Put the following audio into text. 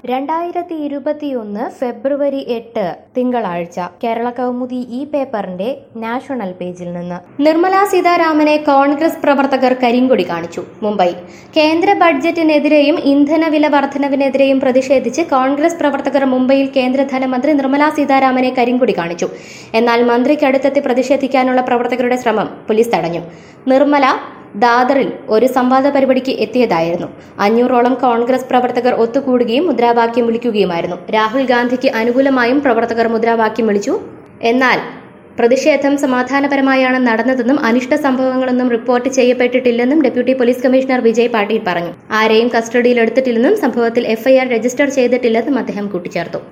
രണ്ടായിരത്തി ഇരുപത്തിയൊന്ന് ഫെബ്രുവരി എട്ട് തിങ്കളാഴ്ച കേരള കൗമുദി ഈ പേപ്പറിന്റെ നാഷണൽ പേജിൽ നിന്ന് നിർമ്മലാ സീതാരാമനെ കോൺഗ്രസ് പ്രവർത്തകർ കരിങ്കൊടി കാണിച്ചു മുംബൈ കേന്ദ്ര ബഡ്ജറ്റിനെതിരെയും ഇന്ധന വില വർധനവിനെതിരെയും പ്രതിഷേധിച്ച് കോൺഗ്രസ് പ്രവർത്തകർ മുംബൈയിൽ കേന്ദ്ര ധനമന്ത്രി നിർമ്മലാ സീതാരാമനെ കരിങ്കൊടി കാണിച്ചു എന്നാൽ മന്ത്രിക്കടുത്തെത്തി പ്രതിഷേധിക്കാനുള്ള പ്രവർത്തകരുടെ ശ്രമം പോലീസ് തടഞ്ഞു നിർമ്മല ദാദറിൽ ഒരു സംവാദ പരിപാടിക്ക് എത്തിയതായിരുന്നു അഞ്ഞൂറോളം കോൺഗ്രസ് പ്രവർത്തകർ ഒത്തുകൂടുകയും മുദ്രാവാക്യം വിളിക്കുകയുമായിരുന്നു രാഹുൽ ഗാന്ധിക്ക് അനുകൂലമായും പ്രവർത്തകർ മുദ്രാവാക്യം വിളിച്ചു എന്നാൽ പ്രതിഷേധം സമാധാനപരമായാണ് നടന്നതെന്നും അനിഷ്ട സംഭവങ്ങളൊന്നും റിപ്പോർട്ട് ചെയ്യപ്പെട്ടിട്ടില്ലെന്നും deputy police commissioner Vijay Patil പറഞ്ഞു ആരെയും കസ്റ്റഡിയിൽ എടുത്തിട്ടില്ലെന്നും സംഭവത്തിൽ എഫ്ഐആർ രജിസ്റ്റർ ചെയ്തിട്ടില്ലെന്നും അദ്ദേഹം കൂട്ടിച്ചേർത്തു